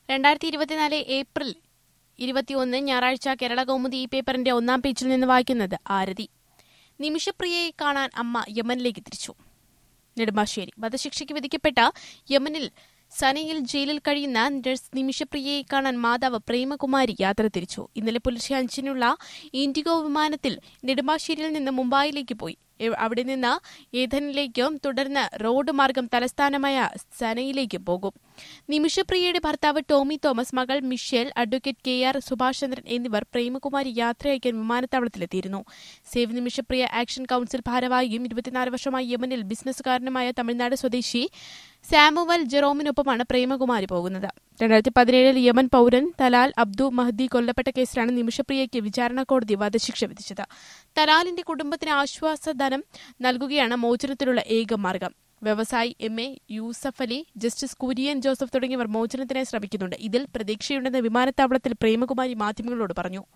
രണ്ടായിരത്തി ഇരുപത്തിനാല് ഏപ്രിൽ ഇരുപത്തിയൊന്ന് ഞായറാഴ്ച കേരള കൗമുദി ഈ പേപ്പറിന്റെ ഒന്നാം പേജിൽ നിന്ന് വായിക്കുന്നത് ആരതി നിമിഷപ്രിയയെ കാണാൻ അമ്മ യമനിലേക്ക് തിരിച്ചു നെടുമ്പാശ്ശേരി വധശിക്ഷയ്ക്ക് വിധിക്കപ്പെട്ട യമനിൽ സനയിൽ ജയിലിൽ കഴിയുന്ന നഴ്സ് നിമിഷപ്രിയയെ കാണാൻ മാതാവ് പ്രേമകുമാരി യാത്ര തിരിച്ചു ഇന്നലെ പുലർച്ചെ അഞ്ചിനുള്ള ഇൻഡിഗോ വിമാനത്തിൽ നെടുമ്പാശ്ശേരിയിൽ നിന്ന് മുംബൈയിലേക്ക് പോയി എ- അവിടെ നിന്ന് ഏഥനിലേക്കും തുടർന്ന് റോഡ് മാർഗം തലസ്ഥാനമായ സനയിലേക്ക് പോകും നിമിഷപ്രിയയുടെ ഭർത്താവ് ടോമി തോമസ് മകൾ Michelle advocate K R Subhash Chandran എന്നിവർ പ്രേമകുമാരി യാത്രയയക്കാൻ വിമാനത്താവളത്തിലെത്തിയിരുന്നു സേവ് നിമിഷപ്രിയ ആക്ഷൻ കൌൺസിൽ ഭാരവാഹിയും ഇരുപത്തിനാല് വർഷമായി യമനിൽ ബിസിനസ്സുകാരനുമായ തമിഴ്നാട് സ്വദേശി സാമുവൽ ജെറോമിനൊപ്പമാണ് പ്രേമകുമാരി പോകുന്നത് രണ്ടായിരത്തി പതിനേഴിൽ യമൻ പൌരൻ തലാൽ അബ്ദു മഹ്ദി കൊല്ലപ്പെട്ട കേസിലാണ് നിമിഷപ്രിയയ്ക്ക് വിചാരണ കോടതി വധശിക്ഷ വിധിച്ചത് തലാലിന്റെ കുടുംബത്തിന് ആശ്വാസധനം നൽകുകയാണ് മോചനത്തിനുള്ള ഏക മാർഗം വ്യവസായി M A Yusuf Ali justice Kurian Joseph തുടങ്ങിയവർ മോചനത്തിനായി ശ്രമിക്കുന്നുണ്ട് ഇതിൽ പ്രതീക്ഷയുണ്ടെന്ന് വിമാനത്താവളത്തിൽ പ്രേമകുമാരി മാധ്യമങ്ങളോട് പറഞ്ഞു